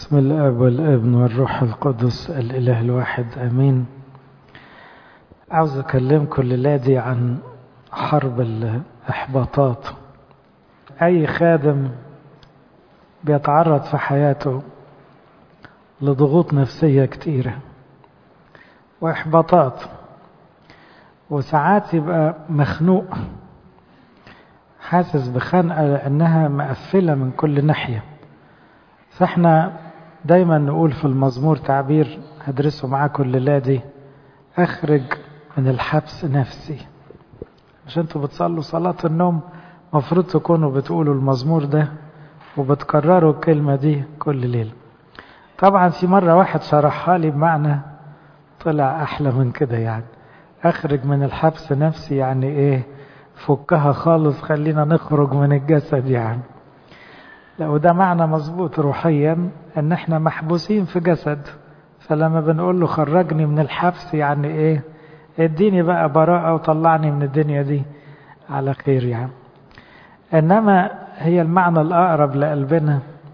بسم الاب والابن والروح القدس الاله الواحد امين عاوز اكلمكم الليله دي عن حرب الاحباطات اي خادم بيتعرض في حياته لضغوط نفسيه كتيره واحباطات وساعات يبقى مخنوق حاسس بخنقه لانها مقفله من كل ناحيه فاحنا دايما نقول في المزمور تعبير هدرسه معاكم الليله دي اخرج من الحبس نفسي مش انتوا بتصلوا صلاة النوم مفروض تكونوا بتقولوا المزمور ده وبتكرروا الكلمة دي كل ليلة طبعا في مرة واحد شرحها لي بمعنى طلع أحلى من كده يعني أخرج من الحبس نفسي يعني إيه فكها خالص خلينا نخرج من الجسد يعني لا وده معنى مظبوط روحيا ان احنا محبوسين في جسد فلما بنقول له خرجني من الحبس يعني ايه اديني بقى براءة وطلعني من الدنيا دي على خير يعني انما هي المعنى الاقرب لقلبنا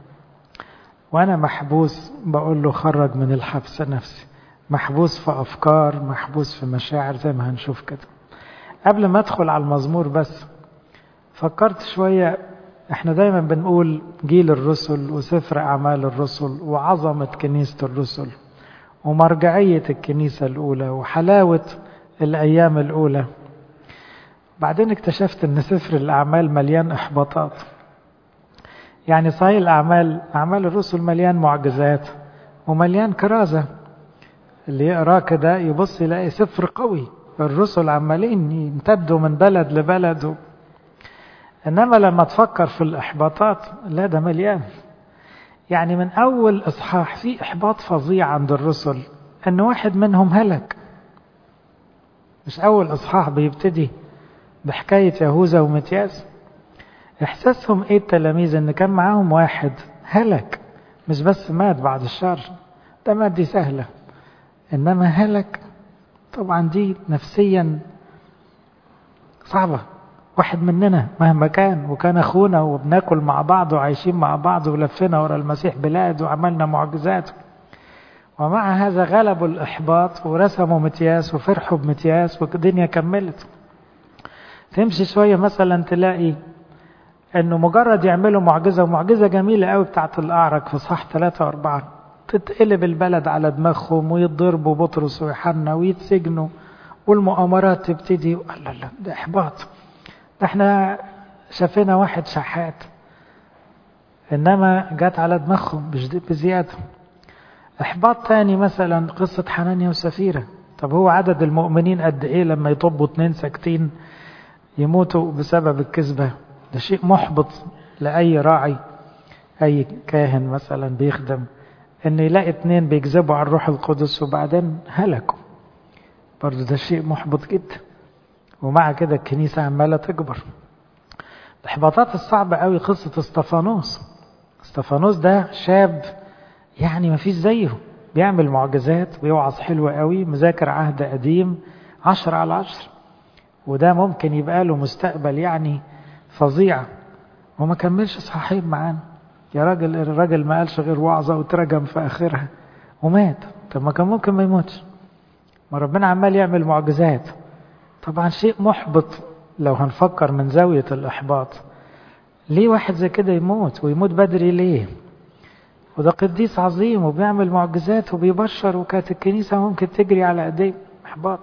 وانا محبوس بقول له خرج من الحبس نفسي محبوس في افكار محبوس في مشاعر زي ما هنشوف كده قبل ما ادخل على المزمور بس فكرت شوية احنا دايما بنقول جيل الرسل وسفر اعمال الرسل وعظمة كنيسة الرسل ومرجعية الكنيسة الاولى وحلاوة الايام الاولى بعدين اكتشفت ان سفر الاعمال مليان احباطات يعني صحيح الاعمال اعمال الرسل مليان معجزات ومليان كرازة اللي يقراه كده يبص يلاقي سفر قوي الرسل عمالين يمتدوا من بلد لبلد انما لما تفكر في الاحباطات لا ده مليان يعني من اول اصحاح في احباط فظيع عند الرسل ان واحد منهم هلك مش اول اصحاح بيبتدي بحكاية يهوذا ومتياس احساسهم ايه التلاميذ ان كان معاهم واحد هلك مش بس مات بعد الشر ده مات دي سهلة انما هلك طبعا دي نفسيا صعبة واحد مننا مهما كان وكان اخونا وبناكل مع بعض وعايشين مع بعض ولفينا ورا المسيح بلاد وعملنا معجزات ومع هذا غلبوا الاحباط ورسموا متياس وفرحوا بمتياس والدنيا كملت تمشي شوية مثلا تلاقي انه مجرد يعملوا معجزة ومعجزة جميلة قوي بتاعت الاعرج في صح ثلاثة واربعة تتقلب البلد على دماغهم ويتضربوا بطرس ويوحنا ويتسجنوا والمؤامرات تبتدي لا لا ده احباط ده احنا شافينا واحد شحات انما جت على دماغهم بزياده احباط تاني مثلا قصه حنانيا وسفيره طب هو عدد المؤمنين قد ايه لما يطبوا اتنين ساكتين يموتوا بسبب الكذبه ده شيء محبط لاي راعي اي كاهن مثلا بيخدم ان يلاقي اتنين بيكذبوا على الروح القدس وبعدين هلكوا برضه ده شيء محبط جدا ومع كده الكنيسة عمالة تكبر الإحباطات الصعبة قوي قصة استفانوس استفانوس ده شاب يعني ما فيش زيه بيعمل معجزات ويوعظ حلوة قوي مذاكر عهد قديم عشر على عشر وده ممكن يبقى له مستقبل يعني فظيع وما كملش صحيح معانا يا راجل الراجل ما قالش غير وعظة وترجم في آخرها ومات طب ما كان ممكن ما يموتش ما ربنا عمال يعمل معجزات طبعا شيء محبط لو هنفكر من زاوية الإحباط ليه واحد زي كده يموت ويموت بدري ليه وده قديس عظيم وبيعمل معجزات وبيبشر وكانت الكنيسة ممكن تجري على ايديه إحباط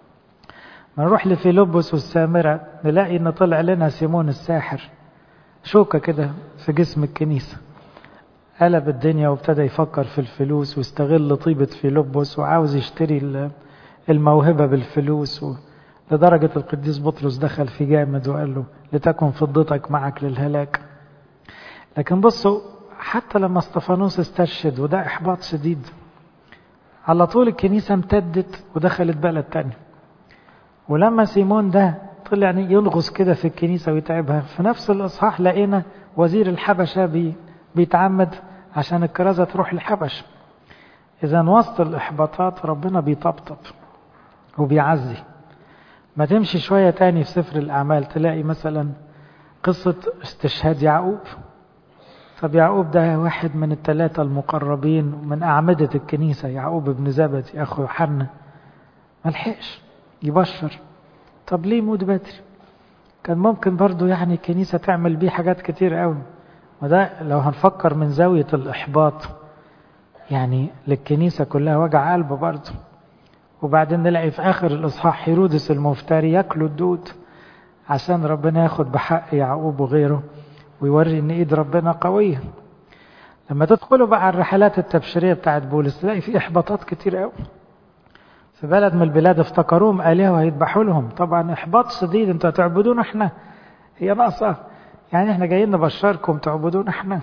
ما نروح لفيلبس والسامرة نلاقي ان طلع لنا سيمون الساحر شوكة كده في جسم الكنيسة قلب الدنيا وابتدى يفكر في الفلوس واستغل طيبة فيلبس وعاوز يشتري الموهبة بالفلوس و... لدرجة القديس بطرس دخل في جامد وقال له لتكن فضتك معك للهلاك لكن بصوا حتى لما استفانوس استشهد وده إحباط شديد على طول الكنيسة امتدت ودخلت بلد تاني ولما سيمون ده طلع يلغز كده في الكنيسة ويتعبها في نفس الإصحاح لقينا وزير الحبشة بي بيتعمد عشان الكرازة تروح للحبش إذا وسط الإحباطات ربنا بيطبطب وبيعزي ما تمشي شوية تاني في سفر الأعمال تلاقي مثلا قصة استشهاد يعقوب طب يعقوب ده واحد من الثلاثة المقربين من أعمدة الكنيسة يعقوب بن زبدي أخو يوحنا ملحقش يبشر طب ليه موت بدري كان ممكن برضو يعني الكنيسة تعمل بيه حاجات كتير قوي وده لو هنفكر من زاوية الإحباط يعني للكنيسة كلها وجع قلب برضو وبعدين نلاقي في آخر الإصحاح هيرودس المفتري ياكلوا الدود عشان ربنا ياخد بحق يعقوب وغيره ويوري ان ايد ربنا قوية لما تدخلوا بقى على الرحلات التبشيرية بتاعت بولس تلاقي في احباطات كتير قوي في بلد من البلاد افتكروهم آلهة وهيذبحوا لهم طبعا احباط شديد انتوا هتعبدون احنا هي ناقصة يعني احنا جايين نبشركم تعبدون احنا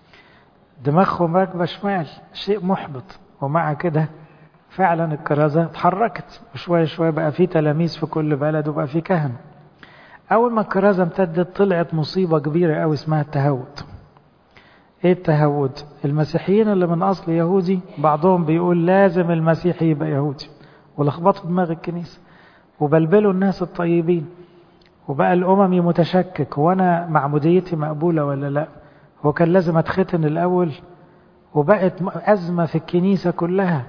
دماغهم راكبة شمال شيء محبط ومع كده فعلا الكرازة اتحركت وشوية شوية بقى في تلاميذ في كل بلد وبقى في كهنة أول ما الكرازة امتدت طلعت مصيبة كبيرة أوي اسمها التهود ايه التهود المسيحيين اللي من أصل يهودي بعضهم بيقول لازم المسيحي يبقى يهودي ولخبطوا دماغ الكنيسة وبلبلوا الناس الطيبين وبقى الأممي متشكك هو أنا معموديتي مقبولة ولا لا هو كان لازم أتختن الأول وبقت أزمة في الكنيسة كلها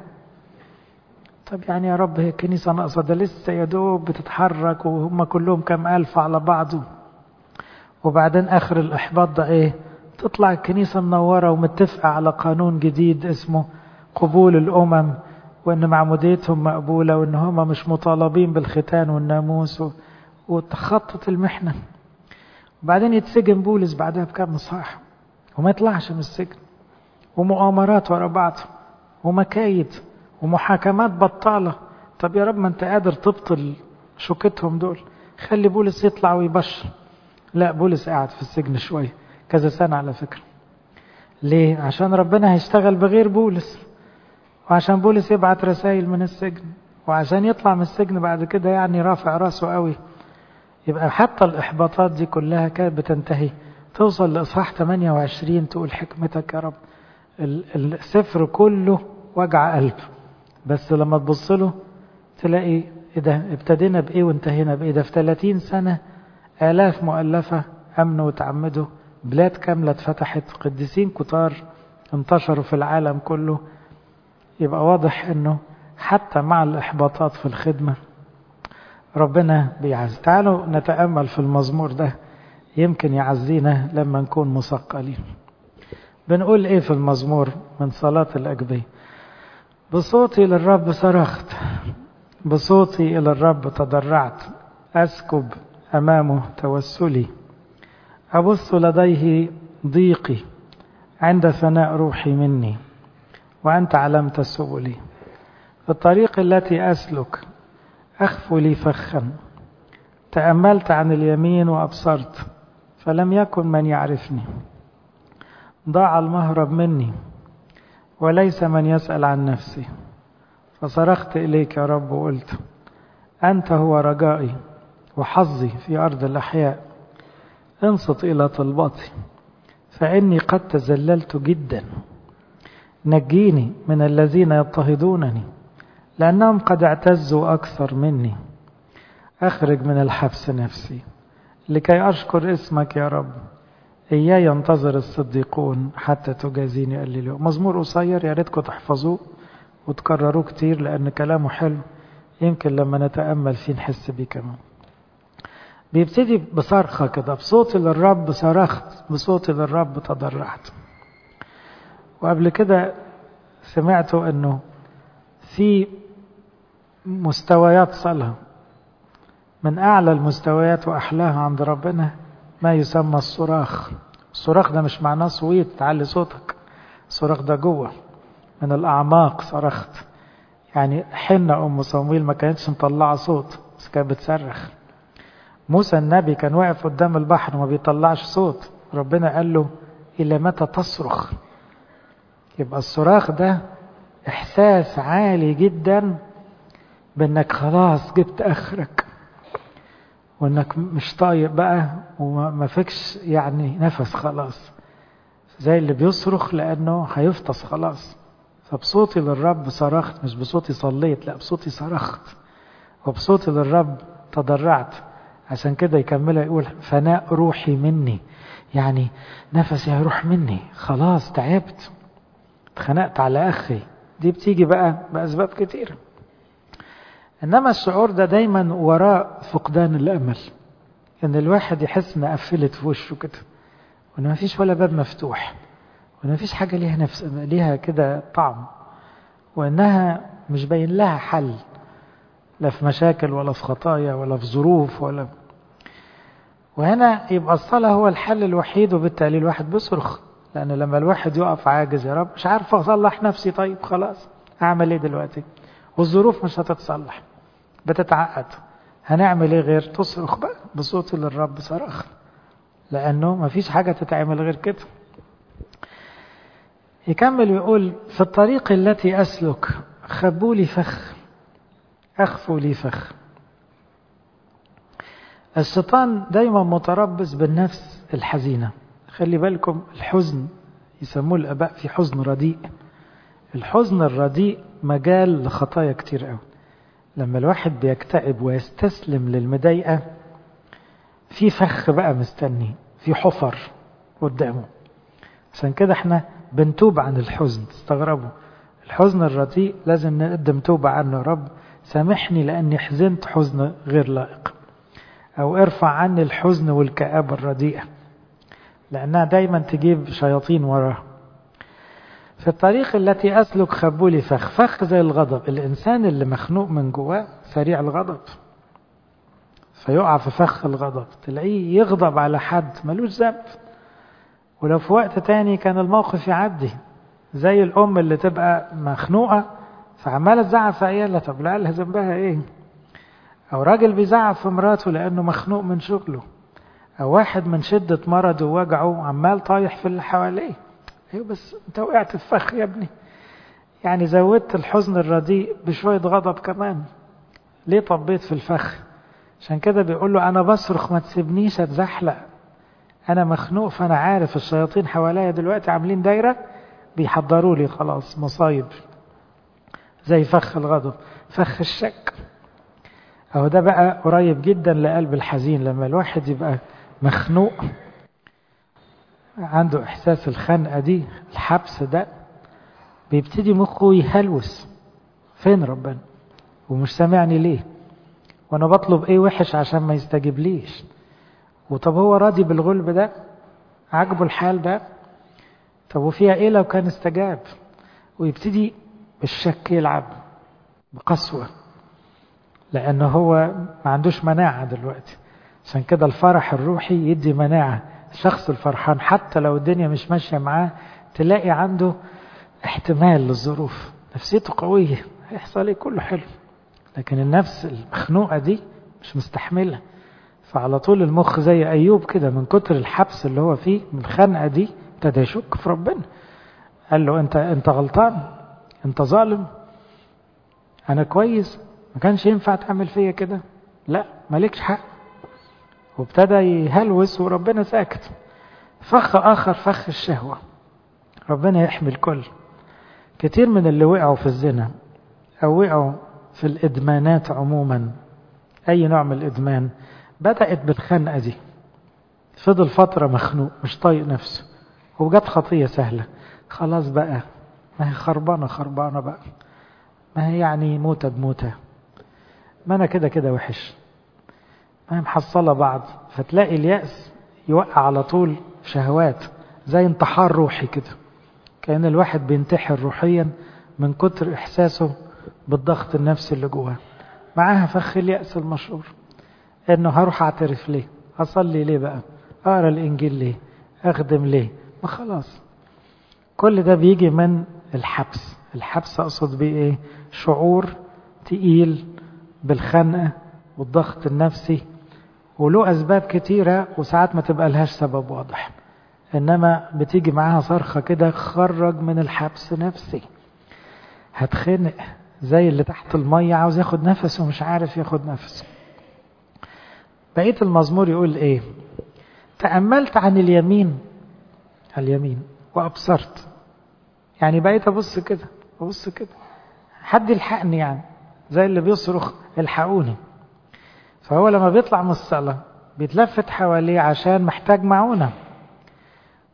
طب يعني يا رب هي الكنيسة ناقصة ده لسه يا دوب بتتحرك وهم كلهم كام ألف على بعضه وبعدين آخر الإحباط ده إيه تطلع الكنيسة منورة ومتفقة على قانون جديد اسمه قبول الأمم وإن معموديتهم مقبولة وإن هم مش مطالبين بالختان والناموس و... وتخطط المحنة وبعدين يتسجن بولس بعدها بكام صح وما يطلعش من السجن ومؤامرات ورا بعض ومكايد ومحاكمات بطالة طب يا رب ما انت قادر تبطل شوكتهم دول خلي بولس يطلع ويبشر لا بولس قاعد في السجن شوية كذا سنة على فكرة ليه عشان ربنا هيشتغل بغير بولس وعشان بولس يبعت رسائل من السجن وعشان يطلع من السجن بعد كده يعني رافع راسه قوي يبقى حتى الإحباطات دي كلها كانت بتنتهي توصل لإصحاح 28 تقول حكمتك يا رب السفر كله وجع قلب بس لما تبص له تلاقي ايه ده ابتدينا بايه وانتهينا بايه ده في 30 سنة آلاف مؤلفة أمنوا وتعمدوا بلاد كاملة اتفتحت قديسين كتار انتشروا في العالم كله يبقى واضح انه حتى مع الإحباطات في الخدمة ربنا بيعز تعالوا نتأمل في المزمور ده يمكن يعزينا لما نكون مثقلين بنقول ايه في المزمور من صلاة الأجبية بصوتي للرب صرخت بصوتي إلى الرب تضرعت أسكب أمامه توسلي أبث لديه ضيقي عند ثناء روحي مني وأنت علمت سبلي في الطريق التي أسلك أخف لي فخا تأملت عن اليمين وأبصرت فلم يكن من يعرفني ضاع المهرب مني وليس من يسأل عن نفسي فصرخت إليك يا رب وقلت أنت هو رجائي وحظي في أرض الأحياء انصت إلى طلباتي فإني قد تزللت جدا نجيني من الذين يضطهدونني لأنهم قد اعتزوا أكثر مني أخرج من الحبس نفسي لكي أشكر اسمك يا رب إياي ينتظر الصديقون حتى تجازيني قال لي مزمور قصير يا ريتكم تحفظوه وتكرروه كتير لأن كلامه حلو يمكن لما نتأمل فيه نحس بيه كمان بيبتدي بصرخة كده بصوتي للرب صرخت بصوتي للرب تضرعت وقبل كده سمعتوا انه في مستويات صلاة من أعلى المستويات وأحلاها عند ربنا ما يسمى الصراخ الصراخ ده مش معناه صويت تعلي صوتك الصراخ ده جوه من الأعماق صرخت يعني حنة أم صمويل ما كانتش مطلعة صوت بس كانت بتصرخ موسى النبي كان واقف قدام البحر وما بيطلعش صوت ربنا قال له إلى متى تصرخ يبقى الصراخ ده إحساس عالي جدا بأنك خلاص جبت آخرك وانك مش طايق بقى وما فيكش يعني نفس خلاص زي اللي بيصرخ لانه هيفطس خلاص فبصوتي للرب صرخت مش بصوتي صليت لا بصوتي صرخت وبصوتي للرب تضرعت عشان كده يكملها يقول فناء روحي مني يعني نفسي هيروح مني خلاص تعبت اتخنقت على أخي دي بتيجي بقى بأسباب كتيرة إنما الشعور ده دايما وراء فقدان الأمل إن الواحد يحس إن قفلت في وشه كده وإن مفيش ولا باب مفتوح وإن مفيش حاجة ليها نفس ليها كده طعم وإنها مش باين لها حل لا في مشاكل ولا في خطايا ولا في ظروف ولا وهنا يبقى الصلاة هو الحل الوحيد وبالتالي الواحد بيصرخ لأن لما الواحد يقف عاجز يا رب مش عارف أصلح نفسي طيب خلاص أعمل إيه دلوقتي والظروف مش هتتصلح بتتعقد هنعمل إيه غير تصرخ بقى بصوت للرب صرخ لأنه مفيش حاجة تتعمل غير كده يكمل ويقول في الطريق التي أسلك خبوا لي فخ أخفوا لي فخ الشيطان دايما متربص بالنفس الحزينة خلي بالكم الحزن يسموه الآباء في حزن رديء الحزن الرديء مجال لخطايا كتير قوي لما الواحد بيكتئب ويستسلم للمضايقة في فخ بقى مستني في حفر قدامه عشان كده احنا بنتوب عن الحزن تستغربوا الحزن الرديء لازم نقدم توبة عنه يا رب سامحني لأني حزنت حزن غير لائق أو ارفع عني الحزن والكآبة الرديئة لأنها دايما تجيب شياطين وراها في الطريق التي أسلك خبولي فخ فخ زي الغضب الإنسان اللي مخنوق من جواه سريع الغضب فيقع في فخ الغضب تلاقيه يغضب على حد ملوش ذنب ولو في وقت تاني كان الموقف يعدي زي الأم اللي تبقى مخنوقة فعمالة تزعق في عيالها طب لا لها ذنبها ايه أو راجل بيزعق في مراته لأنه مخنوق من شغله أو واحد من شدة مرضه ووجعه عمال طايح في اللي حواليه ايوه بس انت وقعت في فخ يا ابني يعني زودت الحزن الرديء بشوية غضب كمان ليه طبيت في الفخ عشان كده بيقول له أنا بصرخ ما تسيبنيش أتزحلق أنا مخنوق فأنا عارف الشياطين حواليا دلوقتي عاملين دايرة بيحضروا لي خلاص مصايب زي فخ الغضب فخ الشك أهو ده بقى قريب جدا لقلب الحزين لما الواحد يبقى مخنوق عنده إحساس الخنقة دي الحبس ده بيبتدي مخه يهلوس فين ربنا ومش سامعني ليه وانا بطلب ايه وحش عشان ما يستجيب ليش وطب هو راضي بالغلب ده عاجبه الحال ده طب وفيها ايه لو كان استجاب ويبتدي بالشك يلعب بقسوة لأنه هو ما عندوش مناعة دلوقتي عشان كده الفرح الروحي يدي مناعة الشخص الفرحان حتى لو الدنيا مش ماشية معاه تلاقي عنده احتمال للظروف نفسيته قوية هيحصل ايه كله حلو لكن النفس المخنوقة دي مش مستحملة فعلى طول المخ زي أيوب كده من كتر الحبس اللي هو فيه من الخنقة دي ابتدى يشك في ربنا قال له انت انت غلطان انت ظالم انا كويس ما كانش ينفع تعمل فيا كده لا مالكش حق وابتدى يهلوس وربنا ساكت فخ اخر فخ الشهوة ربنا يحمي الكل كتير من اللي وقعوا في الزنا او وقعوا في الادمانات عموما اي نوع من الادمان بدأت بالخنقة دي فضل فترة مخنوق مش طايق نفسه وجت خطية سهلة خلاص بقى ما هي خربانة خربانة بقى ما هي يعني موتة بموتة ما أنا كده كده وحش ما هي محصلة بعض فتلاقي اليأس يوقع على طول شهوات زي انتحار روحي كده كأن الواحد بينتحر روحيا من كتر إحساسه بالضغط النفسي اللي جواه معاها فخ اليأس المشهور انه هروح اعترف ليه اصلي ليه بقى اقرا الانجيل ليه اخدم ليه ما خلاص كل ده بيجي من الحبس الحبس اقصد بيه ايه شعور تقيل بالخنقه والضغط النفسي وله اسباب كتيره وساعات ما تبقى لهاش سبب واضح انما بتيجي معاها صرخه كده خرج من الحبس نفسي هتخنق زي اللي تحت الميه عاوز ياخد نفسه ومش عارف ياخد نفسه بقية المزمور يقول ايه تأملت عن اليمين اليمين وأبصرت يعني بقيت أبص كده أبص كده حد يلحقني يعني زي اللي بيصرخ الحقوني فهو لما بيطلع من الصلاة بيتلفت حواليه عشان محتاج معونة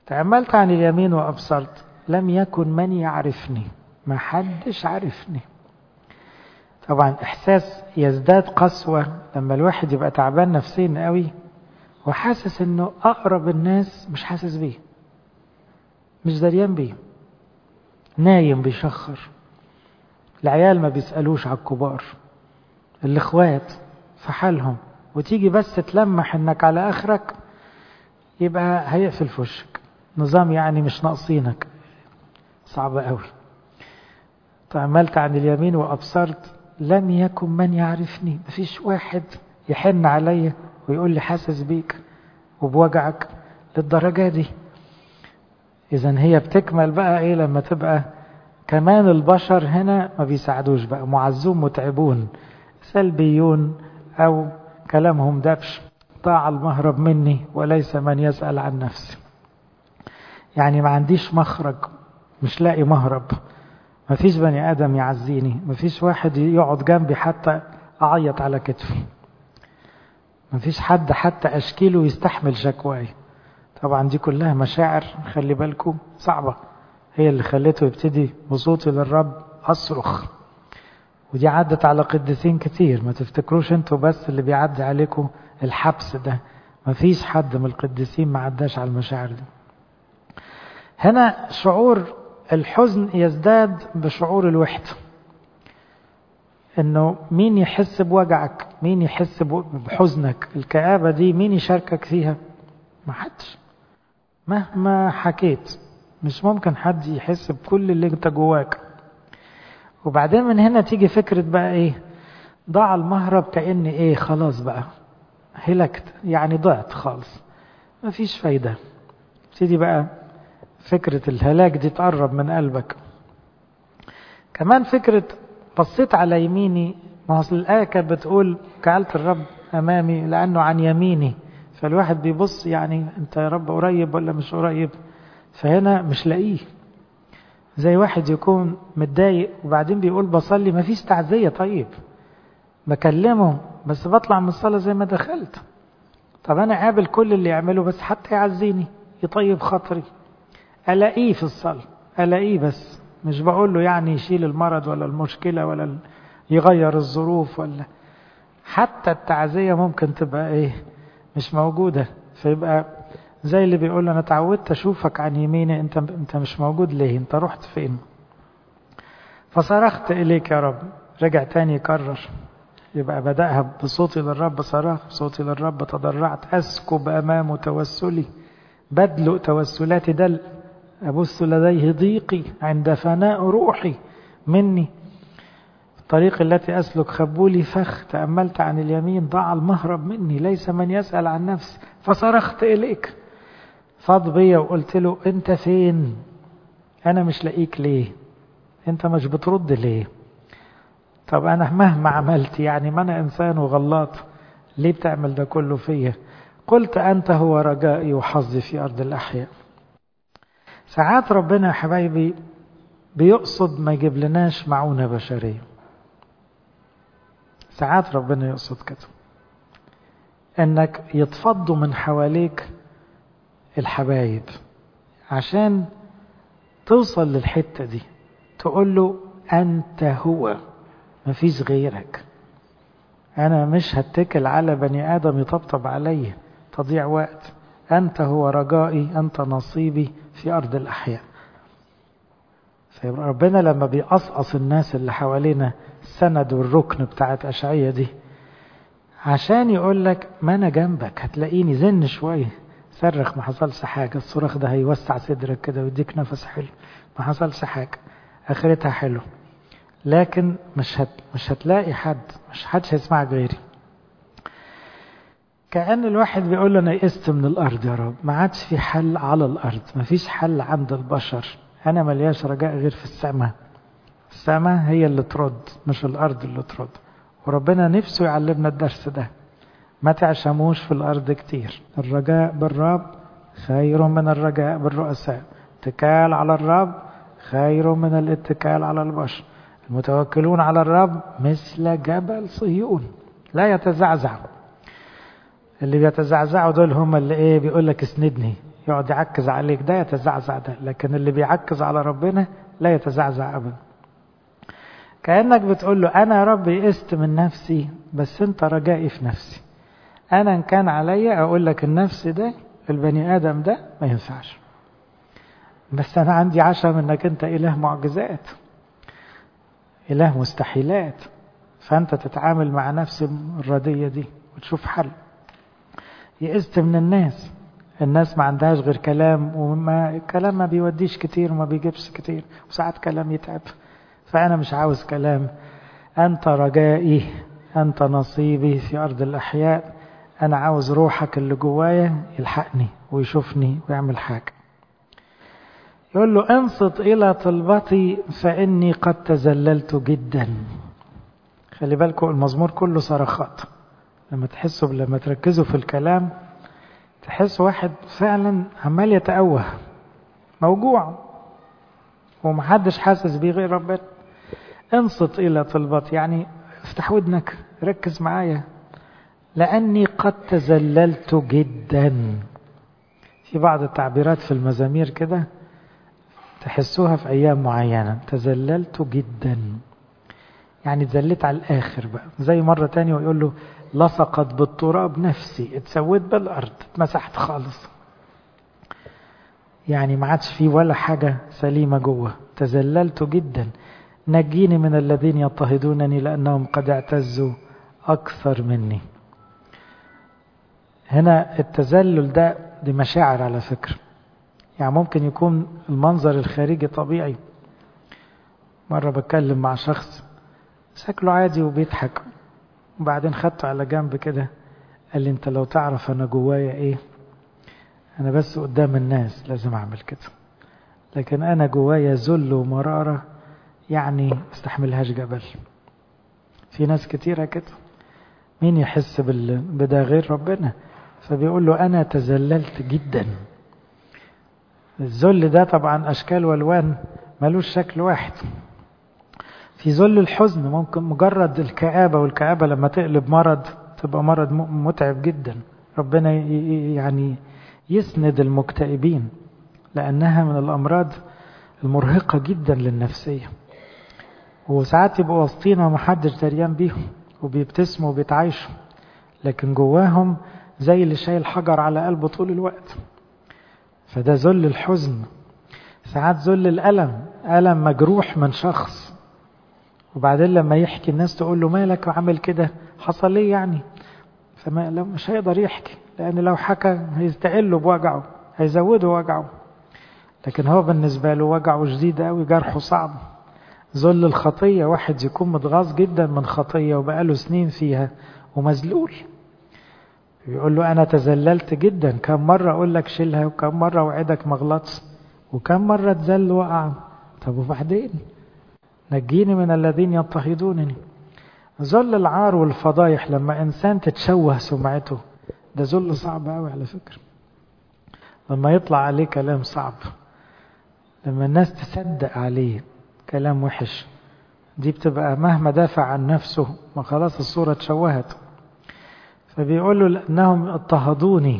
تأملت عن اليمين وأبصرت لم يكن من يعرفني ما حدش عرفني طبعا إحساس يزداد قسوة لما الواحد يبقى تعبان نفسيا قوي وحاسس انه اقرب الناس مش حاسس بيه مش دريان بيه نايم بيشخر العيال ما بيسألوش على الكبار الاخوات في حالهم وتيجي بس تلمح انك على اخرك يبقى هيقفل في وشك نظام يعني مش ناقصينك صعب قوي تأملت عن اليمين وأبصرت لم يكن من يعرفني مفيش واحد يحن عليا ويقول لي حاسس بيك وبوجعك للدرجة دي إذا هي بتكمل بقى إيه لما تبقى كمان البشر هنا ما بيساعدوش بقى معزون متعبون سلبيون أو كلامهم دبش ضاع المهرب مني وليس من يسأل عن نفسي يعني ما عنديش مخرج مش لاقي مهرب ما فيش بني آدم يعزيني ما فيش واحد يقعد جنبي حتى أعيط على كتفي ما فيش حد حتى أشكيله يستحمل شكواي طبعا دي كلها مشاعر خلي بالكم صعبة هي اللي خلته يبتدي بصوتي للرب أصرخ ودي عدت على قديسين كتير ما تفتكروش انتوا بس اللي بيعدي عليكم الحبس ده ما فيش حد من القديسين ما عداش على المشاعر دي هنا شعور الحزن يزداد بشعور الوحدة انه مين يحس بوجعك مين يحس بحزنك الكآبة دي مين يشاركك فيها ما حدش مهما حكيت مش ممكن حد يحس بكل اللي انت جواك وبعدين من هنا تيجي فكرة بقى ايه ضاع المهرب كأن ايه خلاص بقى هلكت يعني ضعت خالص مفيش فايدة تبتدي بقى فكرة الهلاك دي تقرب من قلبك كمان فكرة بصيت على يميني ما اصل الآية كانت بتقول جعلت الرب أمامي لأنه عن يميني فالواحد بيبص يعني أنت يا رب قريب ولا مش قريب فهنا مش لاقيه زي واحد يكون متضايق وبعدين بيقول بصلي ما فيش تعزية طيب بكلمه بس بطلع من الصلاة زي ما دخلت طب أنا قابل كل اللي يعمله بس حتى يعزيني يطيب خاطري ألاقيه في الصلاة ألاقيه بس مش بقول له يعني يشيل المرض ولا المشكلة ولا يغير الظروف ولا حتى التعزية ممكن تبقى ايه مش موجودة فيبقى زي اللي بيقول له انا اتعودت اشوفك عن يميني انت انت مش موجود ليه انت رحت فين فصرخت اليك يا رب رجع تاني يكرر يبقى بدأها بصوتي للرب صرخ بصوتي للرب تضرعت أسكب أمامه توسلي بدلق توسلاتي دل أبث لديه ضيقي عند فناء روحي مني الطريق التي أسلك خبولي فخ تأملت عن اليمين ضاع المهرب مني ليس من يسأل عن نفسي فصرخت إليك فاض بيا وقلت له أنت فين أنا مش لاقيك ليه أنت مش بترد ليه طب أنا مهما عملت يعني ما أنا إنسان وغلط ليه بتعمل ده كله فيا قلت أنت هو رجائي وحظي في أرض الأحياء ساعات ربنا يا حبايبي بيقصد ما يجيب لناش معونة بشرية ساعات ربنا يقصد كده انك يتفضوا من حواليك الحبايب عشان توصل للحتة دي تقول له انت هو مفيش غيرك انا مش هتكل على بني ادم يطبطب عليا تضيع وقت انت هو رجائي انت نصيبي في أرض الأحياء فيبقى ربنا لما بيقصقص الناس اللي حوالينا السند والركن بتاعت أشعية دي عشان يقول لك ما أنا جنبك هتلاقيني زن شوية صرخ ما حصلش حاجة الصراخ ده هيوسع صدرك كده ويديك نفس حلو ما حصلش حاجة آخرتها حلو لكن مش هت مش هتلاقي حد مش حدش هيسمعك غيري كأن الواحد بيقول له أنا يئست من الأرض يا رب ما عادش في حل على الأرض ما فيش حل عند البشر أنا ملياش رجاء غير في السماء السماء هي اللي ترد مش الأرض اللي ترد وربنا نفسه يعلمنا الدرس ده ما تعشموش في الأرض كتير الرجاء بالرب خير من الرجاء بالرؤساء اتكال على الرب خير من الاتكال على البشر المتوكلون على الرب مثل جبل صهيون لا يتزعزع اللي بيتزعزعوا دول هم اللي ايه بيقول لك اسندني يقعد يعكز عليك ده يتزعزع ده لكن اللي بيعكز على ربنا لا يتزعزع أبدا كأنك بتقول له أنا يا رب يئست من نفسي بس أنت رجائي في نفسي أنا إن كان عليا أقول لك النفس ده البني آدم ده ما ينفعش بس أنا عندي عشم إنك أنت إله معجزات إله مستحيلات فأنت تتعامل مع نفس الردية دي وتشوف حل يئست من الناس الناس ما عندهاش غير كلام وما الكلام ما بيوديش كتير وما بيجيبش كتير وساعات كلام يتعب فأنا مش عاوز كلام أنت رجائي أنت نصيبي في أرض الأحياء أنا عاوز روحك اللي جوايا يلحقني ويشوفني ويعمل حاجة يقول له انصت إلى طلبتي فإني قد تزللت جدا خلي بالكم المزمور كله صرخات لما تحسوا لما تركزوا في الكلام تحس واحد فعلا عمال يتأوه موجوع ومحدش حاسس بيه غير ربنا انصت إلى طلبتي يعني افتح ودنك ركز معايا لأني قد تزللت جدا في بعض التعبيرات في المزامير كده تحسوها في أيام معينة تزللت جدا يعني اتزلت على الآخر بقى زي مرة تانية ويقول له لصقت بالتراب نفسي اتسويت بالأرض اتمسحت خالص يعني ما عادش فيه ولا حاجة سليمة جوه تزللت جدا نجيني من الذين يضطهدونني لأنهم قد اعتزوا أكثر مني هنا التزلل ده دي مشاعر على فكرة يعني ممكن يكون المنظر الخارجي طبيعي مرة بتكلم مع شخص شكله عادي وبيضحك وبعدين خدته على جنب كده قال لي انت لو تعرف انا جوايا ايه انا بس قدام الناس لازم اعمل كده لكن انا جوايا ذل ومرارة يعني استحملهاش جبل في ناس كتيرة كده مين يحس بده غير ربنا فبيقول له انا تزللت جدا الذل ده طبعا اشكال والوان ملوش شكل واحد في ذل الحزن ممكن مجرد الكآبة والكآبة لما تقلب مرض تبقى مرض متعب جدا ربنا يعني يسند المكتئبين لأنها من الأمراض المرهقة جدا للنفسية وساعات يبقوا وسطينا ومحدش دريان بيهم وبيبتسموا وبيتعايشوا لكن جواهم زي اللي شايل حجر على قلبه طول الوقت فده ذل الحزن ساعات ذل الألم ألم مجروح من شخص وبعدين لما يحكي الناس تقول له مالك وعمل كده حصل ايه يعني فما لو مش هيقدر يحكي لان لو حكى هيستقله بوجعه هيزوده وجعه لكن هو بالنسبة له وجعه شديد قوي جرحه صعب ذل الخطية واحد يكون متغاظ جدا من خطية وبقاله سنين فيها ومذلول يقول له أنا تزللت جدا كم مرة أقول لك شيلها وكم مرة أوعدك ما غلطش وكم مرة تزل وقع طب وبعدين نجيني من الذين يضطهدونني ذل العار والفضايح لما إنسان تتشوه سمعته ده ذل صعب قوي على فكرة لما يطلع عليه كلام صعب لما الناس تصدق عليه كلام وحش دي بتبقى مهما دافع عن نفسه ما خلاص الصورة اتشوهت فبيقول له لأنهم اضطهدوني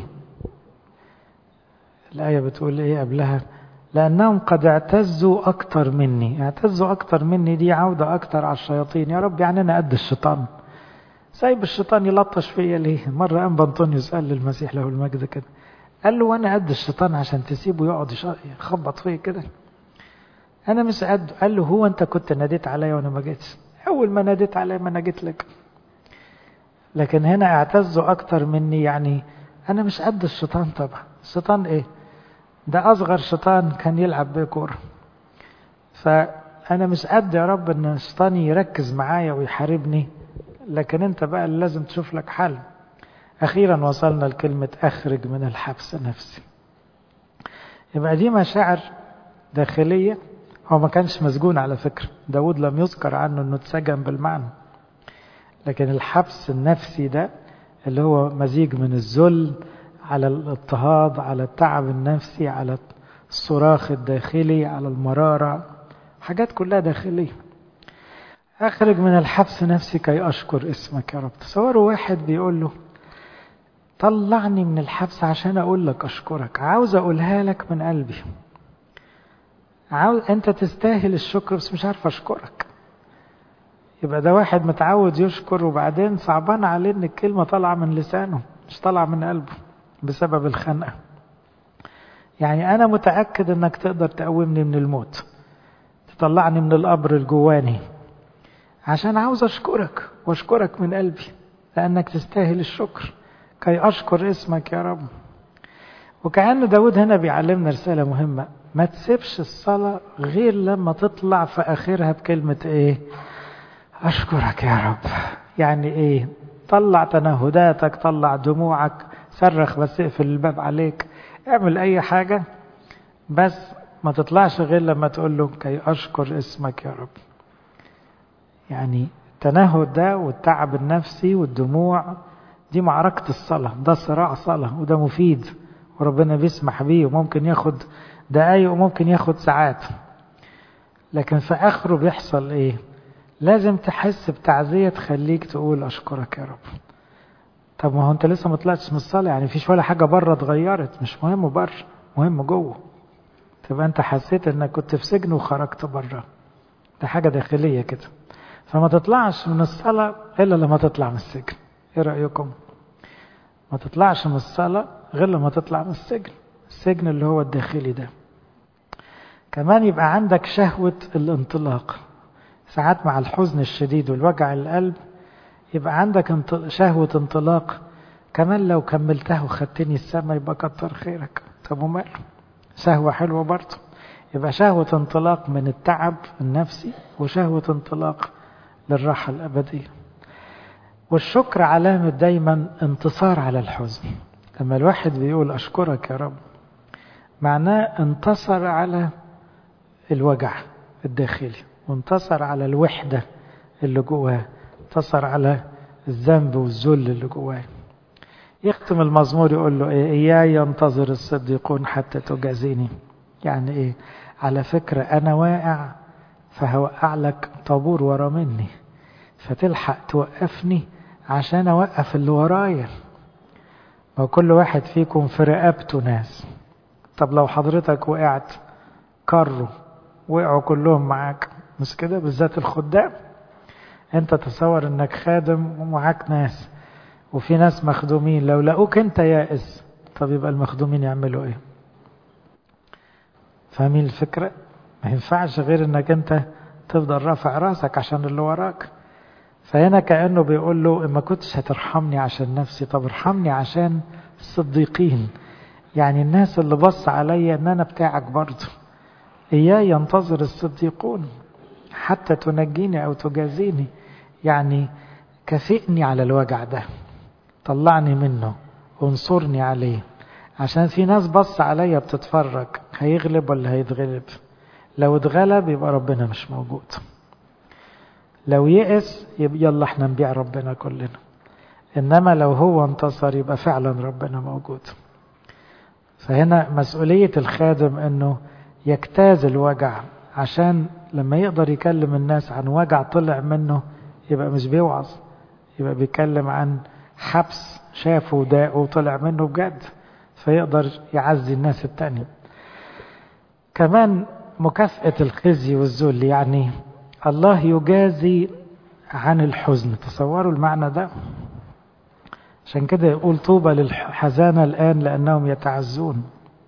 الآية بتقول إيه قبلها لأنهم قد اعتزوا أكتر مني اعتزوا أكتر مني دي عودة أكتر على الشياطين يا رب يعني أنا قد الشيطان سايب الشيطان يلطش فيا ليه مرة أنبا أنطونيوس قال للمسيح له المجد كده قال له وأنا قد الشيطان عشان تسيبه يقعد يخبط فيا كده أنا مش قد قال له هو أنت كنت ناديت عليا وأنا ما جيتش أول ما ناديت عليا ما أنا جيت لك لكن هنا اعتزوا أكتر مني يعني أنا مش قد الشيطان طبعا الشيطان إيه ده أصغر شيطان كان يلعب بيه كورة فأنا مش قد يا رب إن الشيطان يركز معايا ويحاربني لكن أنت بقى اللي لازم تشوف لك حل أخيرا وصلنا لكلمة أخرج من الحبس نفسي يبقى دي مشاعر داخلية هو ما كانش مسجون على فكرة داود لم يذكر عنه أنه اتسجن بالمعنى لكن الحبس النفسي ده اللي هو مزيج من الذل على الاضطهاد على التعب النفسي على الصراخ الداخلي على المرارة حاجات كلها داخلية أخرج من الحبس نفسي كي أشكر اسمك يا رب تصوروا واحد بيقول له طلعني من الحبس عشان اقول لك اشكرك عاوز اقولها لك من قلبي عاوز انت تستاهل الشكر بس مش عارف اشكرك يبقى ده واحد متعود يشكر وبعدين صعبان عليه ان الكلمه طالعه من لسانه مش طالعه من قلبه بسبب الخنقه يعني انا متاكد انك تقدر تقومني من الموت تطلعني من القبر الجواني عشان عاوز اشكرك واشكرك من قلبي لانك تستاهل الشكر كي اشكر اسمك يا رب وكأن داود هنا بيعلمنا رسالة مهمة ما تسيبش الصلاة غير لما تطلع في آخرها بكلمة إيه أشكرك يا رب يعني إيه طلع تنهداتك طلع دموعك صرخ بس اقفل الباب عليك اعمل أي حاجة بس ما تطلعش غير لما تقول له كي أشكر اسمك يا رب يعني التنهد ده والتعب النفسي والدموع دي معركة الصلاة ده صراع صلاة وده مفيد وربنا بيسمح بيه وممكن ياخد دقايق وممكن ياخد ساعات لكن في آخره بيحصل إيه لازم تحس بتعزية تخليك تقول أشكرك يا رب طب ما هو أنت لسه ما طلعتش من الصلاة يعني فيش ولا حاجة بره اتغيرت مش مهم بره مهم جوه تبقى أنت حسيت إنك كنت في سجن وخرجت بره ده حاجة داخلية كده فما تطلعش من الصلاة إلا لما تطلع من السجن إيه رأيكم؟ ما تطلعش من الصلاة غير لما تطلع من السجن السجن اللي هو الداخلي ده كمان يبقى عندك شهوة الانطلاق ساعات مع الحزن الشديد والوجع القلب يبقى عندك شهوة انطلاق كمان لو كملتها وخدتني السما يبقى كتر خيرك طب وماله شهوة حلوة برضه يبقى شهوة انطلاق من التعب النفسي وشهوة انطلاق للراحة الأبدية والشكر علامة دايما انتصار على الحزن لما الواحد بيقول أشكرك يا رب معناه انتصر على الوجع الداخلي وانتصر على الوحدة اللي جواه انتصر على الذنب والذل اللي جواه يختم المزمور يقول له ايه اياي ينتظر الصديقون حتى تجازيني يعني ايه على فكرة انا واقع فهوقع لك طابور ورا مني فتلحق توقفني عشان اوقف اللي ورايا وكل واحد فيكم في رقبته ناس طب لو حضرتك وقعت كروا وقعوا كلهم معاك مش كده بالذات الخدام انت تصور انك خادم ومعاك ناس وفي ناس مخدومين لو لقوك انت يائس طب يبقى المخدومين يعملوا ايه فاهمين الفكرة ما ينفعش غير انك انت تفضل رافع راسك عشان اللي وراك فهنا كأنه بيقول له ما كنتش هترحمني عشان نفسي طب ارحمني عشان الصديقين يعني الناس اللي بص عليا ان انا بتاعك برضه اياي ينتظر الصديقون حتى تنجيني او تجازيني يعني كافئني على الوجع ده طلعني منه وانصرني عليه عشان في ناس بص عليا بتتفرج هيغلب ولا هيتغلب لو اتغلب يبقى ربنا مش موجود لو يئس يبقى يلا احنا نبيع ربنا كلنا انما لو هو انتصر يبقى فعلا ربنا موجود فهنا مسؤولية الخادم انه يجتاز الوجع عشان لما يقدر يكلم الناس عن وجع طلع منه يبقى مش بيوعظ يبقى بيتكلم عن حبس شافه وداقه وطلع منه بجد فيقدر يعزي الناس التانية كمان مكافأة الخزي والذل يعني الله يجازي عن الحزن تصوروا المعنى ده عشان كده يقول طوبى للحزانة الآن لأنهم يتعزون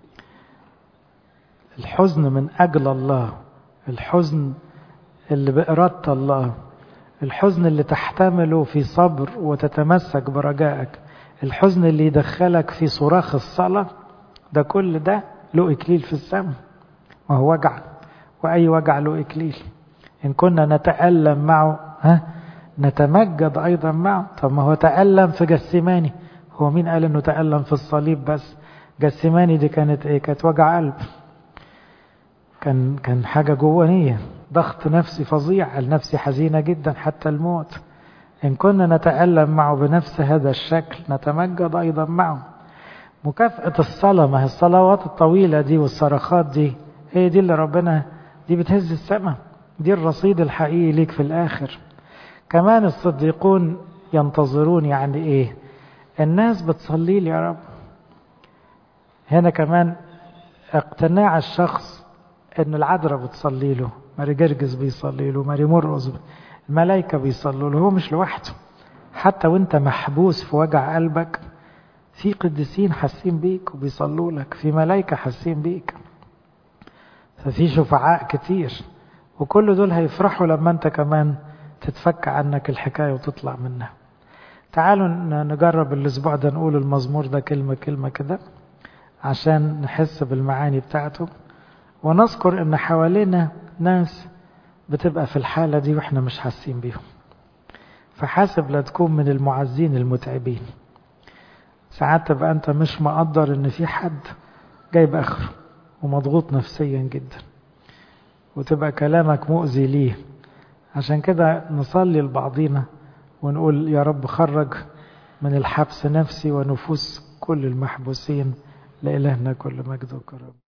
الحزن من أجل الله الحزن اللي بإرادة الله الحزن اللي تحتمله في صبر وتتمسك برجائك الحزن اللي يدخلك في صراخ الصلاة ده كل ده له إكليل في السماء وهو وجع وأي وجع له إكليل إن كنا نتألم معه ها نتمجد أيضا معه طب ما هو تألم في جسماني هو مين قال إنه تألم في الصليب بس جسماني دي كانت إيه كانت وجع قلب كان كان حاجة جوانية ضغط نفسي فظيع النفس حزينة جدا حتى الموت إن كنا نتألم معه بنفس هذا الشكل نتمجد أيضا معه مكافأة الصلاة ما هي الصلوات الطويلة دي والصرخات دي هي دي اللي ربنا دي بتهز السماء دي الرصيد الحقيقي ليك في الآخر كمان الصديقون ينتظرون يعني إيه الناس بتصلي لي يا رب هنا كمان اقتناع الشخص ان العذراء بتصلي له ماري جرجس بيصلي له ماري مرقص الملائكة بيصلوا له هو مش لوحده حتى وانت محبوس في وجع قلبك في قديسين حاسين بيك وبيصلوا لك في ملائكة حاسين بيك ففي شفعاء كتير وكل دول هيفرحوا لما انت كمان تتفك عنك الحكاية وتطلع منها تعالوا نجرب الاسبوع ده نقول المزمور ده كلمة كلمة كده عشان نحس بالمعاني بتاعته ونذكر ان حوالينا ناس بتبقى في الحالة دي واحنا مش حاسين بيهم فحاسب لا تكون من المعزين المتعبين ساعات تبقى انت مش مقدر ان في حد جايب اخره ومضغوط نفسيا جدا وتبقى كلامك مؤذي ليه عشان كده نصلي لبعضينا ونقول يا رب خرج من الحبس نفسي ونفوس كل المحبوسين لإلهنا كل مجد وكرم